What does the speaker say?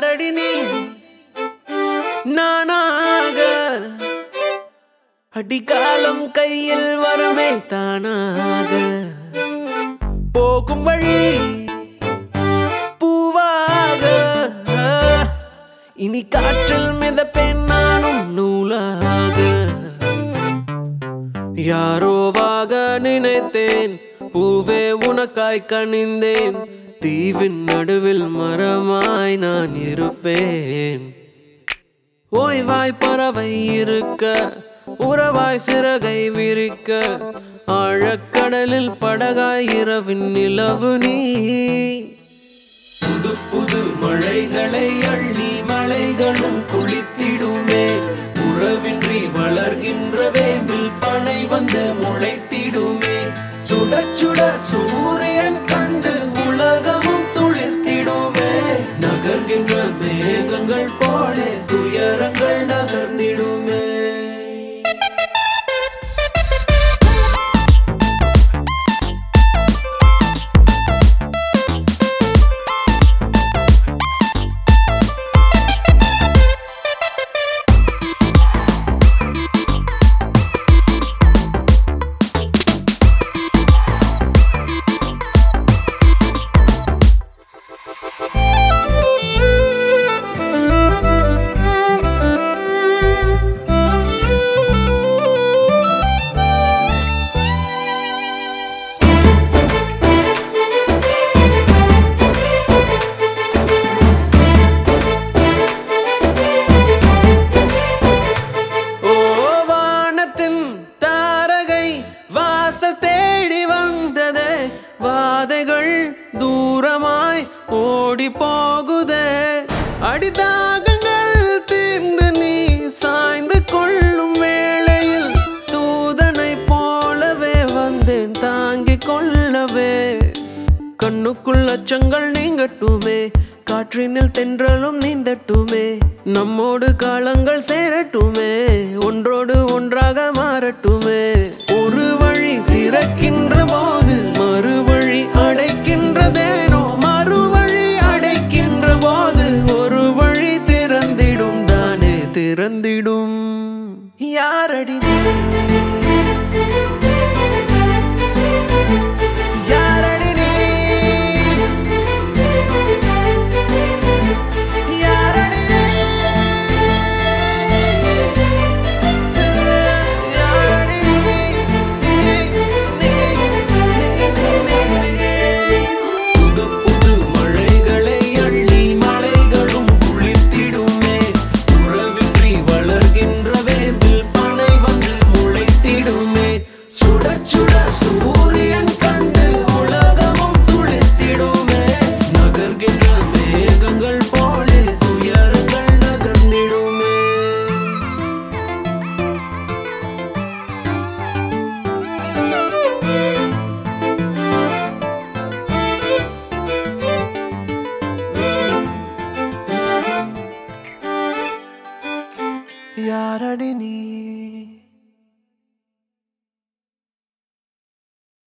யாரடி நீ நானாக அடிக்காலம் கையில் வருமே தானாக போகும் வழி பூவாக இனி காற்றில் மிதப்பேன் நானும் நூலாக யாரோவாக நினைத்தேன் பூவே உனக்காய் கனிந்தேன் தீவின் நடுவில் மரமாய் நான் இருப்பேன் ஓய்வாய் பறவை இருக்க உறவாய் சிறகை விரிக்க ஆழக்கடலில் படகாய் இரவின் நிலவு நீ புது புது மழைகளை அள்ளி மலைகளும் குளித்திடுமே உறவின்றி வளர்கின்ற வேம்பில் பனை வந்து முளைத்திடுமே சுட சுட சூரியன் கண்டு உலகமும் துளிர்த்திடுமே நகர்கின்ற மேகங்கள் போல துயரங்கள் நகர்ந்திடுமே ஓ வானத்தின் தாரகை வாசல் தேடி வந்ததே வாதைகள் தூரமாய் ஓடி போகுதே அடிதாகங்கள் தீர்ந்து நீ சாய்ந்து கொள்ளும் வேளையில் தூதனை போலவே வந்தேன் தாங்கிக் கொள்ளவே கண்ணுக்குள் அச்சங்கள் நீங்கட்டுமே காற்றினில் தென்றலும் நீந்தட்டுமே நம்மோடு காலங்கள் சேரட்டுமே ஒன்றோடு ஒன்றாக மாறட்டுமே ஒரு வழி திறக்கின்ற போது மறு வழி அடைக்கின்றதேனோ மறு வழி அடைக்கின்ற போது ஒரு வழி திறந்திடும் தானே திறந்திடும் யாரடி நீ